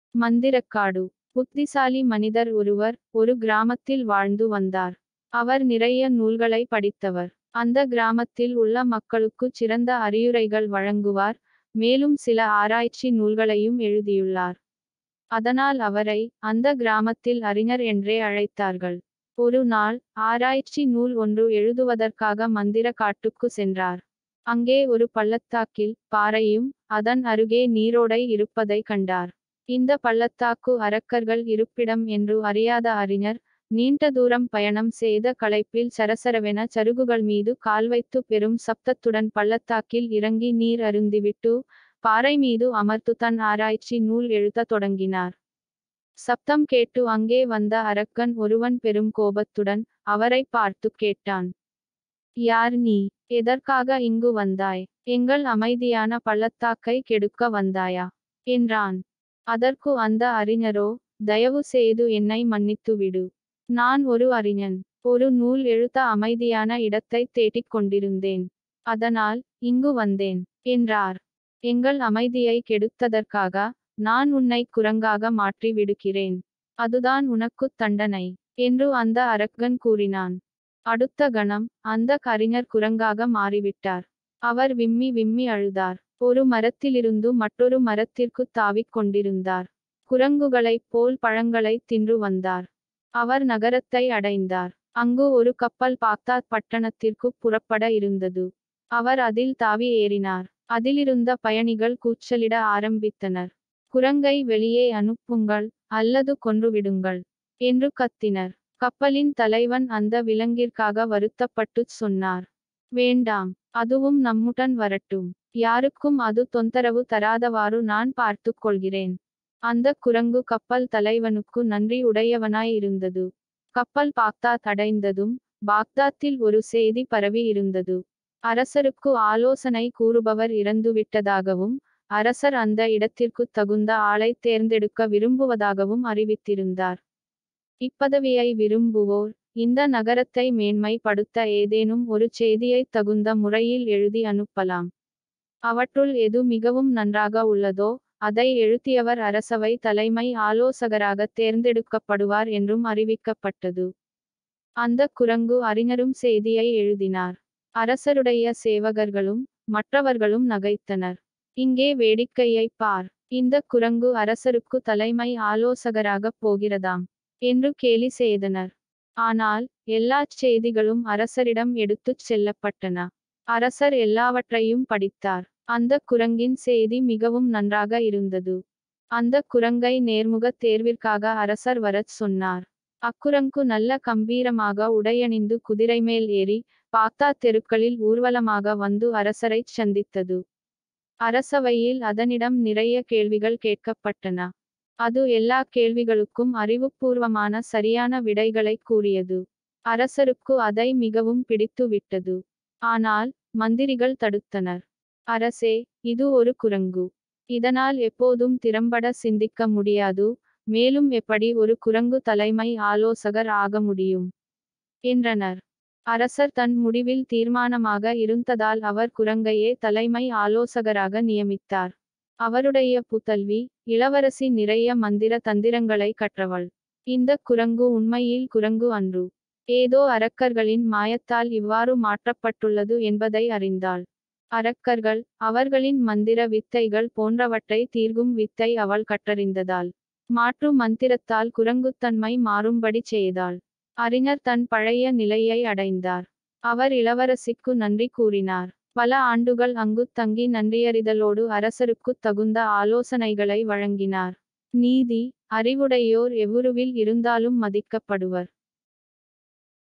மந்திரக்காடு புத்திசாலி மனிதர் ஒருவர் ஒரு கிராமத்தில் வாழ்ந்து வந்தார் அவர் நிறைய நூல்களை படித்தவர் அந்த கிராமத்தில் உள்ள மக்களுக்கு சிறந்த அறிவுரைகள் வழங்குவார் மேலும் சில ஆராய்ச்சி நூல்களையும் எழுதியுள்ளார் அதனால் அவரை அந்த கிராமத்தில் அறிஞர் என்றே அழைத்தார்கள் ஒரு நாள் ஆராய்ச்சி நூல் ஒன்று எழுதுவதற்காக மந்திர காட்டுக்கு சென்றார் அங்கே ஒரு பள்ளத்தாக்கில் பாறையும் அதன் அருகே நீரோடை இருப்பதை கண்டார் இந்த பள்ளத்தாக்கு அரக்கர்கள் இருப்பிடம் என்று அறியாத அறிஞர் நீண்ட தூரம் பயணம் செய்த களைப்பில் சரசரவென சருகுகள் மீது கால் வைத்து பெரும் சப்தத்துடன் பள்ளத்தாக்கில் இறங்கி நீர் அருந்திவிட்டு பாறை மீது அமர்த்து தன் ஆராய்ச்சி நூல் எழுதத் தொடங்கினார் சப்தம் கேட்டு அங்கே வந்த அரக்கன் ஒருவன் பெரும் கோபத்துடன் அவரை பார்த்து கேட்டான் யார் நீ எதற்காக இங்கு வந்தாய் எங்கள் அமைதியான பள்ளத்தாக்கை கெடுக்க வந்தாயா என்றான் அதற்கு அந்த அறிஞரோ தயவு செய்து என்னை மன்னித்து விடு நான் ஒரு அறிஞன் ஒரு நூல் எழுத்த அமைதியான இடத்தை தேடிக் கொண்டிருந்தேன் அதனால் இங்கு வந்தேன் என்றார் எங்கள் அமைதியை கெடுத்ததற்காக நான் உன்னை குரங்காக மாற்றி விடுகிறேன் அதுதான் உனக்குத் தண்டனை என்று அந்த அரக்கன் கூறினான் அடுத்த கணம் அந்த கறிஞர் குரங்காக மாறிவிட்டார் அவர் விம்மி விம்மி அழுதார் ஒரு மரத்திலிருந்து மற்றொரு மரத்திற்கு தாவிக் கொண்டிருந்தார் குரங்குகளைப் போல் பழங்களை தின்று வந்தார் அவர் நகரத்தை அடைந்தார் அங்கு ஒரு கப்பல் பாக்தாத் பட்டணத்திற்கு புறப்பட இருந்தது அவர் அதில் தாவி ஏறினார் அதிலிருந்த பயணிகள் கூச்சலிட ஆரம்பித்தனர் குரங்கை வெளியே அனுப்புங்கள் அல்லது கொன்றுவிடுங்கள் என்று கத்தினர் கப்பலின் தலைவன் அந்த விலங்கிற்காக வருத்தப்பட்டுச் சொன்னார் வேண்டாம் அதுவும் நம்முடன் வரட்டும் யாருக்கும் அது தொந்தரவு தராதவாறு நான் பார்த்துக் கொள்கிறேன் அந்த குரங்கு கப்பல் தலைவனுக்கு நன்றி உடையவனாய் இருந்தது கப்பல் பாக்தாத் அடைந்ததும் பாக்தாத்தில் ஒரு செய்தி பரவி இருந்தது அரசருக்கு ஆலோசனை கூறுபவர் இறந்துவிட்டதாகவும் அரசர் அந்த இடத்திற்கு தகுந்த ஆளை தேர்ந்தெடுக்க விரும்புவதாகவும் அறிவித்திருந்தார் இப்பதவியை விரும்புவோர் இந்த நகரத்தை மேன்மைப்படுத்த ஏதேனும் ஒரு செய்தியை தகுந்த முறையில் எழுதி அனுப்பலாம் அவற்றுள் எது மிகவும் நன்றாக உள்ளதோ அதை எழுத்தியவர் அரசவை தலைமை ஆலோசகராக தேர்ந்தெடுக்கப்படுவார் என்றும் அறிவிக்கப்பட்டது அந்த குரங்கு அறிஞரும் செய்தியை எழுதினார் அரசருடைய சேவகர்களும் மற்றவர்களும் நகைத்தனர் இங்கே வேடிக்கையை பார் இந்த குரங்கு அரசருக்கு தலைமை ஆலோசகராகப் போகிறதாம் என்று கேலி செய்தனர் ஆனால் எல்லாச் செய்திகளும் அரசரிடம் எடுத்துச் செல்லப்பட்டன அரசர் எல்லாவற்றையும் படித்தார் அந்த குரங்கின் செய்தி மிகவும் நன்றாக இருந்தது அந்த குரங்கை நேர்முக தேர்விற்காக அரசர் வரச் சொன்னார் அக்குரங்கு நல்ல கம்பீரமாக உடையணிந்து குதிரைமேல் ஏறி பாக்தா தெருக்களில் ஊர்வலமாக வந்து அரசரைச் சந்தித்தது அரசவையில் அதனிடம் நிறைய கேள்விகள் கேட்கப்பட்டன அது எல்லா கேள்விகளுக்கும் அறிவுபூர்வமான சரியான விடைகளை கூறியது அரசருக்கு அதை மிகவும் பிடித்து விட்டது ஆனால் மந்திரிகள் தடுத்தனர் அரசே இது ஒரு குரங்கு இதனால் எப்போதும் திறம்பட சிந்திக்க முடியாது மேலும் எப்படி ஒரு குரங்கு தலைமை ஆலோசகர் ஆக முடியும் என்றனர் அரசர் தன் முடிவில் தீர்மானமாக இருந்ததால் அவர் குரங்கையே தலைமை ஆலோசகராக நியமித்தார் அவருடைய புதல்வி இளவரசி நிறைய மந்திர தந்திரங்களை கற்றவள் இந்த குரங்கு உண்மையில் குரங்கு அன்று ஏதோ அரக்கர்களின் மாயத்தால் இவ்வாறு மாற்றப்பட்டுள்ளது என்பதை அறிந்தாள் அரக்கர்கள் அவர்களின் மந்திர வித்தைகள் போன்றவற்றை தீர்க்கும் வித்தை அவள் கற்றறிந்ததால் மாற்று மந்திரத்தால் குரங்குத்தன்மை மாறும்படி செய்தாள் அறிஞர் தன் பழைய நிலையை அடைந்தார் அவர் இளவரசிக்கு நன்றி கூறினார் பல ஆண்டுகள் அங்கு தங்கி நன்றியறிதலோடு அரசருக்கு தகுந்த ஆலோசனைகளை வழங்கினார் நீதி அறிவுடையோர் எவ்வுருவில் இருந்தாலும் மதிக்கப்படுவர்